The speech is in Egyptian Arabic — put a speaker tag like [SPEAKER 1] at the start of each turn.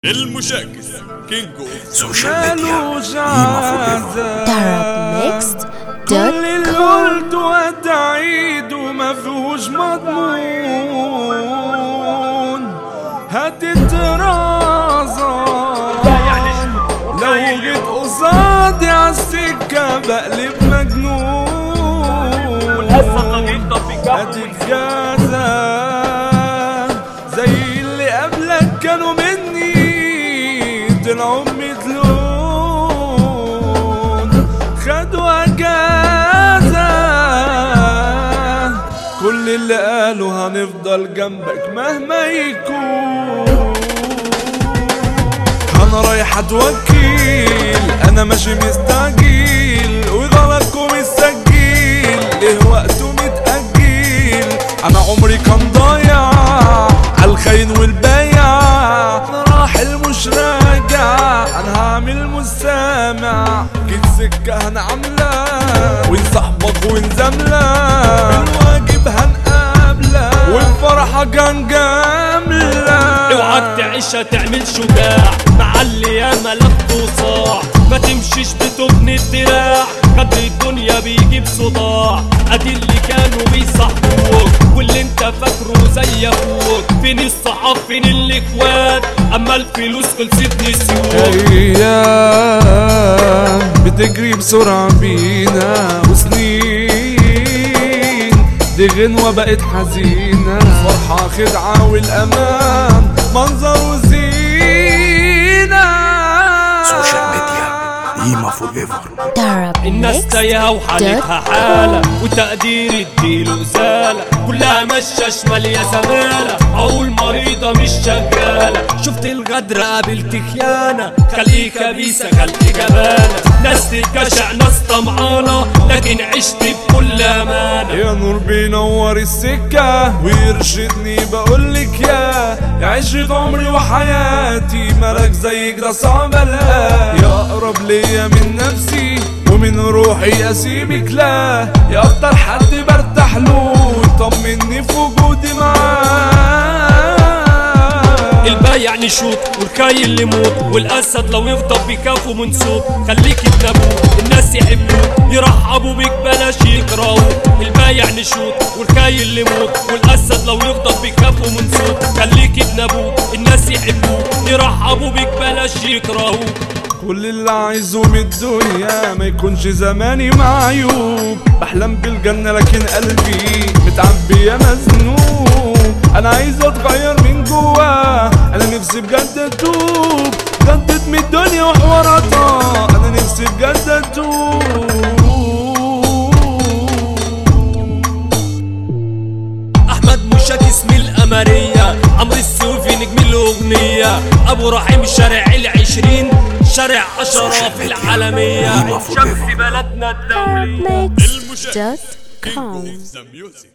[SPEAKER 1] المشاكس كينجو
[SPEAKER 2] سوشيال ميديا
[SPEAKER 3] مالوش
[SPEAKER 2] قيمة فوق
[SPEAKER 3] عزة كل
[SPEAKER 4] Darabmixed.com
[SPEAKER 3] اللي قلته هتعيد وما فيهوش مضمون هتترازى لو جيت قصادي عالسكة بقلب مجنون هتتجازى زي اللي قبلك كانوا مني طلعوا مثلون خدوا اجازة كل اللي قالوا هنفضل جنبك مهما يكون انا رايح اتوكل انا ماشي مستعجل وغلطكم السجل ليه وقته متأجل انا عمري كان ضايع عالخاين والبايع انا راحل مش راجع انا هعمل مستمع جيت سكة هنعملها وين صاحبك وين زملة بالواجب هنقابلك والفرحة كان جاملة
[SPEAKER 5] اوعك تعيشها تعمل شجاع مع اللي ياما لف وصاع ما تمشيش بتبني الدراع قدر الدنيا بيجيب صداع ادي اللي كانوا بيصاحبوك واللي انت فاكره زي اخوك فين الصحاب فين الاخوات اما الفلوس خلصت نسيوك
[SPEAKER 3] أيام بتجري بسرعة بينا وسنين دي غنوة بقت حزينة فرحة خدعة والأمان منظر وزينة
[SPEAKER 2] سوشيال ميديا قيمة فور ايفر
[SPEAKER 5] الناس تايهة وحالتها حالة وتقدير اديله زالة كلها ماشية شمال يا زمالة أقول مريضة مش شغالة شفت الغدر قابلت خيانة خليك خبيثة خليك جبانة ناس تتجشع ناس طمعانة لكن عشت بكل أمانة
[SPEAKER 3] يا نور بينور السكة ويرشدني بقولك يا يا عشرة عمري وحياتي ملك زيك ده صعب الاقي يا اقرب ليا من نفسي ومن روحي اسيبك لا يا اكتر حد برتاح له طمني في وجودي معاه
[SPEAKER 5] البايع نشوط والكاي اللي موت والاسد لو يفضل بكافه من صوت خليك تنبوه الناس يحبوه يرحبوا بيك بلاش يكرهوه البايع نشوط والكاي اللي موت والاسد لو يفضل بكافه من صوت خليك تنبوه الناس يحبوه يرحبوا بيك بلاش يكرهوه
[SPEAKER 3] كل اللي عايزه من الدنيا ما يكونش زماني معيوب بحلم بالجنة لكن قلبي متعبي يا مزنوق انا عايز اتغير من جوا انا نفسي بجد اتوب جدد من الدنيا وحواراتها انا نفسي بجد اتوب
[SPEAKER 5] احمد مشاك اسم القمرية عمرو السيوفي نجم الاغنية ابو رحيم شارع العشرين شارع اشرة في العالمية
[SPEAKER 2] قيمة فور
[SPEAKER 5] شمس
[SPEAKER 2] ايفر
[SPEAKER 5] بلدنا الدولية
[SPEAKER 4] Darabmixed.com
[SPEAKER 1] ذا ميوزك